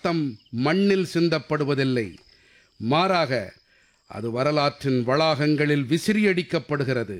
ரத்தம் மண்ணில் சிந்தப்படுவதில்லை மாறாக அது வரலாற்றின் வளாகங்களில் விசிறியடிக்கப்படுகிறது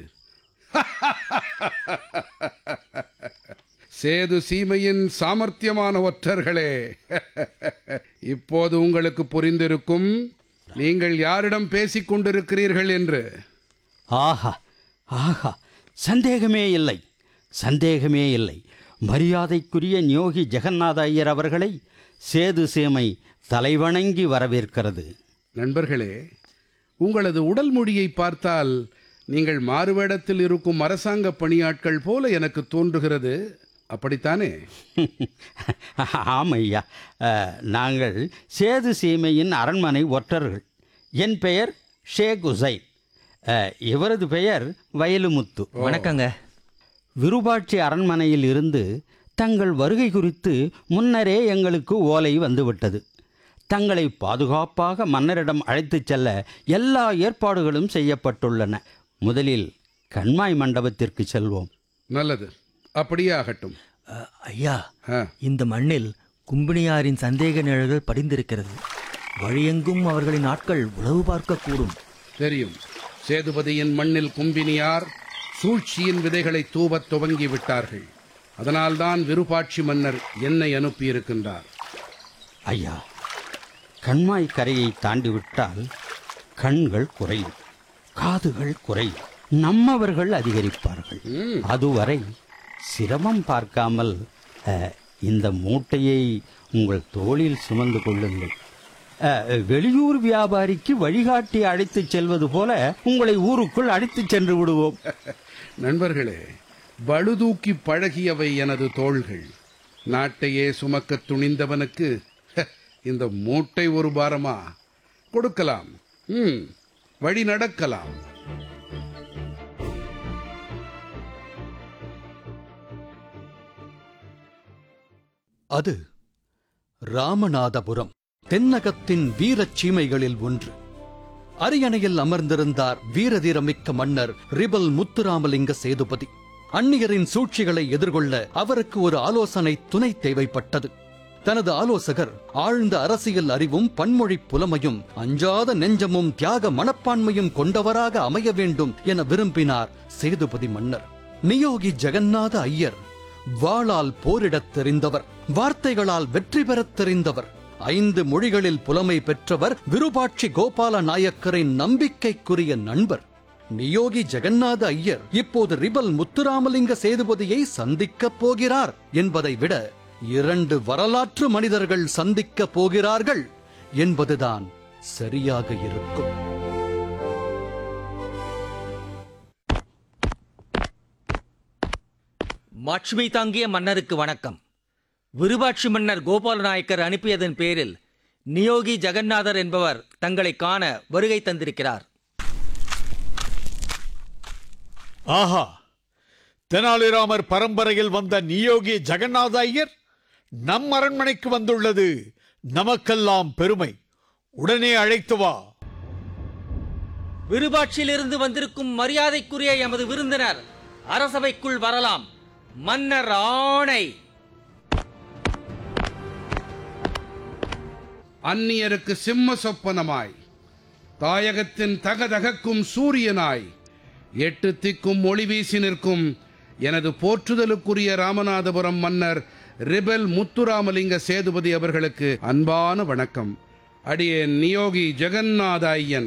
சேது சீமையின் சாமர்த்தியமான ஒற்றர்களே இப்போது உங்களுக்கு புரிந்திருக்கும் நீங்கள் யாரிடம் பேசிக் கொண்டிருக்கிறீர்கள் என்று ஆஹா ஆஹா சந்தேகமே இல்லை சந்தேகமே இல்லை மரியாதைக்குரிய நியோகி ஜெகநாத ஐயர் அவர்களை சேது சேமை தலைவணங்கி வரவேற்கிறது நண்பர்களே உங்களது உடல் மொழியை பார்த்தால் நீங்கள் மாறுவேடத்தில் இருக்கும் அரசாங்க பணியாட்கள் போல எனக்கு தோன்றுகிறது அப்படித்தானே ஆம் ஐயா அஹ், நாங்கள் சேது சீமையின் அரண்மனை ஒற்றர்கள் என் பெயர் ஷேக் உசைன் அஹ், இவரது பெயர் வயலுமுத்து வணக்கங்க விருபாட்சி அரண்மனையில் இருந்து தங்கள் வருகை குறித்து முன்னரே எங்களுக்கு ஓலை வந்துவிட்டது தங்களை பாதுகாப்பாக மன்னரிடம் அழைத்துச் செல்ல எல்லா ஏற்பாடுகளும் செய்யப்பட்டுள்ளன முதலில் கண்மாய் மண்டபத்திற்கு செல்வோம் நல்லது அப்படியே ஆகட்டும் அ, ஐயா ஆ, இந்த மண்ணில் கும்பினியாரின் சந்தேக நிழல்கள் படிந்திருக்கிறது வழியெங்கும் அவர்களின் ஆட்கள் உளவு பார்க்கக்கூடும் தெரியும் சேதுபதியின் மண்ணில் கும்பினியார் சூழ்ச்சியின் விதைகளை தூவத் துவங்கி விட்டார்கள் அதனால்தான் விருப்பாட்சி மன்னர் என்னை அனுப்பியிருக்கின்றார் ஐயா கண்மாய் கரையை தாண்டிவிட்டால் கண்கள் குறையும் காதுகள் குறையும் நம்மவர்கள் அதிகரிப்பார்கள் அதுவரை சிரமம் பார்க்காமல் அஹ், இந்த மூட்டையை உங்கள் தோளில் சுமந்து கொள்ளுங்கள் அஹ், வெளியூர் வியாபாரிக்கு வழிகாட்டி அழைத்துச் செல்வது போல உங்களை ஊருக்குள் அழைத்துச் சென்று விடுவோம் நண்பர்களே பழுதூக்கி பழகியவை எனது தோள்கள் நாட்டையே சுமக்கத் துணிந்தவனுக்கு ஹ, இந்த மூட்டை ஒரு பாரமா கொடுக்கலாம் ம் வழி நடக்கலாம் அது ராமநாதபுரம் தென்னகத்தின் வீரச் சீமைகளில் ஒன்று அரியணையில் அமர்ந்திருந்தார் வீரதீரமிக்க மன்னர் ரிபல் முத்துராமலிங்க சேதுபதி அந்நியரின் சூழ்ச்சிகளை எதிர்கொள்ள அவருக்கு ஒரு ஆலோசனை துணை தேவைப்பட்டது தனது ஆலோசகர் ஆழ்ந்த அரசியல் அறிவும் பன்மொழி புலமையும் அஞ்சாத நெஞ்சமும் தியாக மனப்பான்மையும் கொண்டவராக அமைய வேண்டும் என விரும்பினார் சேதுபதி மன்னர் நியோகி ஜெகநாத ஐயர் வாளால் போரிடத் தெரிந்தவர் வார்த்தைகளால் வெற்றி பெறத் தெரிந்தவர் ஐந்து மொழிகளில் புலமை பெற்றவர் விருபாட்சி கோபால நாயக்கரின் நம்பிக்கைக்குரிய நண்பர் நியோகி ஜெகநாத ஐயர் இப்போது ரிபல் முத்துராமலிங்க சேதுபதியை சந்திக்கப் போகிறார் என்பதை விட இரண்டு வரலாற்று மனிதர்கள் சந்திக்கப் போகிறார்கள் என்பதுதான் சரியாக இருக்கும் மாட்சிமை தாங்கிய மன்னருக்கு வணக்கம் விருபாட்சி மன்னர் கோபால நாயக்கர் அனுப்பியதன் பேரில் நியோகி ஜெகநாதர் என்பவர் தங்களை காண வருகை தந்திருக்கிறார் ஆஹா தெனாலிராமர் பரம்பரையில் வந்த நியோகி ஜெகநாத ஐயர் நம் அரண்மனைக்கு வந்துள்ளது நமக்கெல்லாம் பெருமை உடனே அழைத்து வா விருபாட்சியிலிருந்து வந்திருக்கும் மரியாதைக்குரிய எமது விருந்தினர் அரசவைக்குள் வரலாம் மன்னர் ஆணை அந்நியருக்கு சிம்ம சொப்பனமாய் தாயகத்தின் தகதகக்கும் சூரியனாய் எட்டு திக்கும் ஒளி வீசி நிற்கும் எனது போற்றுதலுக்குரிய ராமநாதபுரம் மன்னர் ரிபல் முத்துராமலிங்க சேதுபதி அவர்களுக்கு அன்பான வணக்கம் அடியேன் நியோகி ஜெகநாத ஐயன்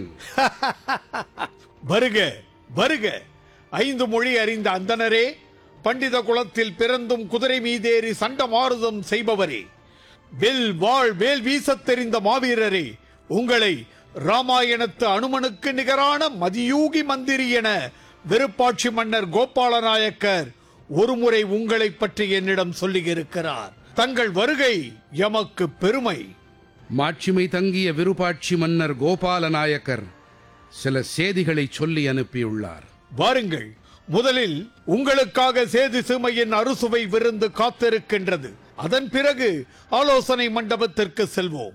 வருக வருக ஐந்து மொழி அறிந்த அந்தனரே பண்டித குலத்தில் பிறந்தும் குதிரை மீதேறி சண்டமாருதம் செய்பவரே வில் வாழ் வேல் வீசத் தெரிந்த மாவீரரே உங்களை ராமாயணத்து அனுமனுக்கு நிகரான மதியூகி மந்திரி என விருப்பாட்சி மன்னர் கோபால நாயக்கர் ஒருமுறை உங்களை பற்றி என்னிடம் சொல்லியிருக்கிறார் தங்கள் வருகை எமக்கு பெருமை மாட்சிமை தங்கிய விருப்பாட்சி மன்னர் கோபால நாயக்கர் சில செய்திகளை சொல்லி அனுப்பியுள்ளார் வாருங்கள் முதலில் உங்களுக்காக சேது சிமையின் அறுசுவை விருந்து காத்திருக்கின்றது அதன் பிறகு ஆலோசனை மண்டபத்திற்கு செல்வோம்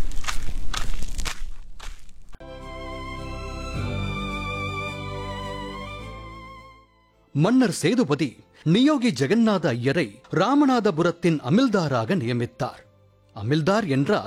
மன்னர் சேதுபதி நியோகி ஜெகநாத ஐயரை ராமநாதபுரத்தின் அமில்தாராக நியமித்தார் அமில்தார் என்றால்